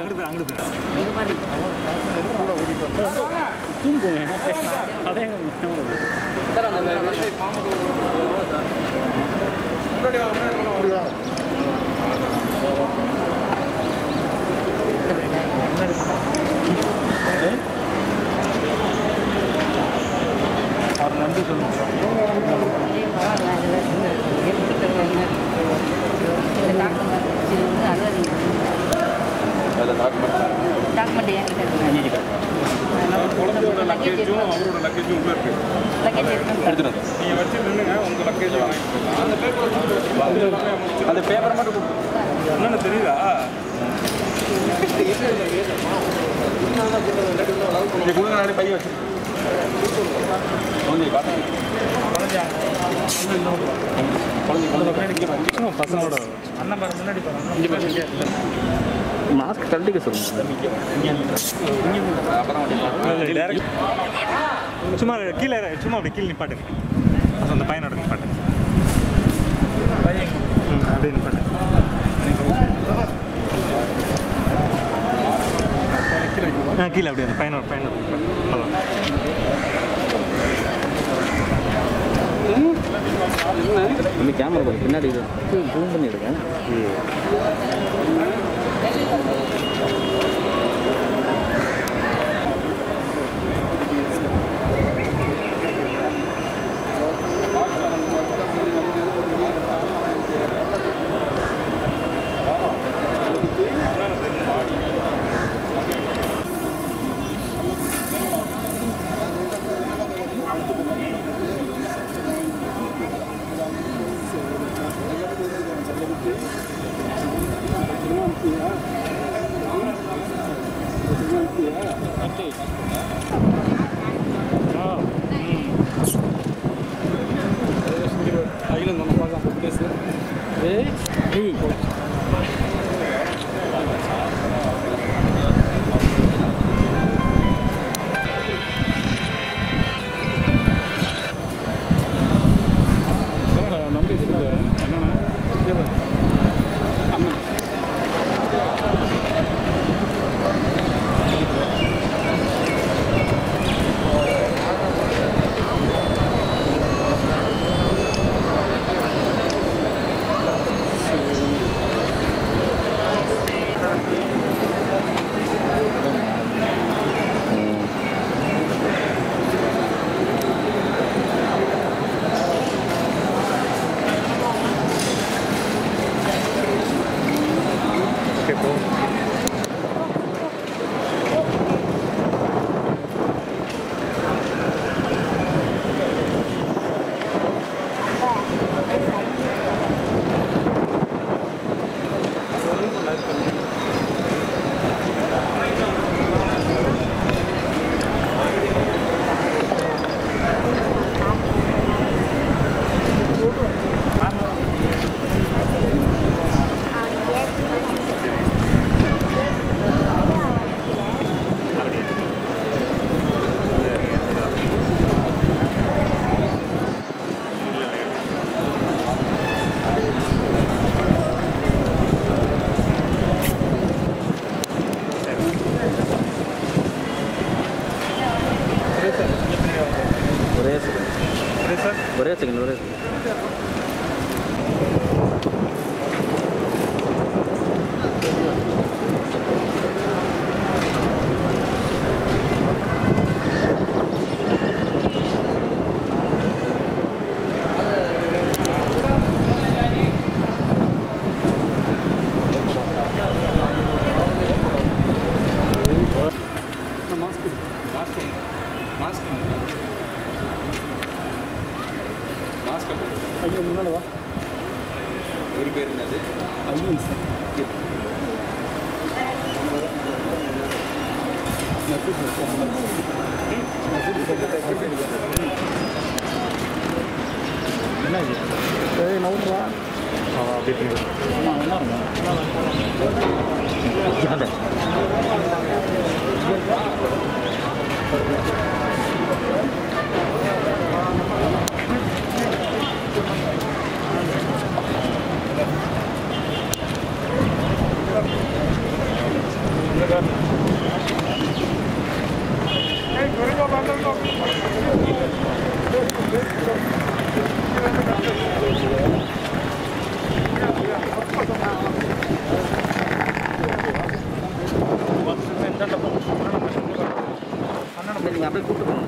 அங்கிட்டு போய் அங்கிட்டு போய் இது மாதிரி தூங்குங்க அதே அவர் நன்றி சொல்லுங்க அதே பரவாயில்ல அதில் எடுத்துக்கிறாங்க இந்த டாக்குமெண்ட் இது வந்து அழுவாதீங்க டாக்குமெண்ட் என்கிட்ட இருக்கு குழந்தையோட லக்கேஜும் அவரோட லக்கேஜும் உள்ள இருக்கு லக்கேஜ் எடுத்து நீங்க வச்சு நின்னுங்க உங்க லக்கேஜ் அந்த பேப்பர் அந்த பேப்பர் மட்டும் கொடுத்து என்னன்னு தெரியுதா இங்க கொடுங்க நானே பைய வச்சு குழந்தைய காட்டுங்க குழந்தை குழந்தை பசங்களோட அண்ணன் பாரு முன்னாடி பாருங்க மாஸ்க் கழட்டிக்க சொல்லுங்க சும்மா கீழே இரு. சும்மா அப்படி கீழே நிப்பாட்டுங்க அது அந்த பையனோட நிப்பாட்டுங்க ம் அப்படியே நிப்பாட்டுங்க ஆ கீழே அப்படியே அந்த பையனோட பையனோட நிப்பாட்டுங்க. அவ்வளோ இந்த கேமரா கொஞ்சம் பின்னாடி ஜூம் பண்ணி எடுங்க ஒரே செகண்ட் ஒரே செகண்ட் ஒரே செகண்ட் ஒரு பேர் என்னது அப்படியே பண்ணி அப்படியே கூப்பிட்டு போங்க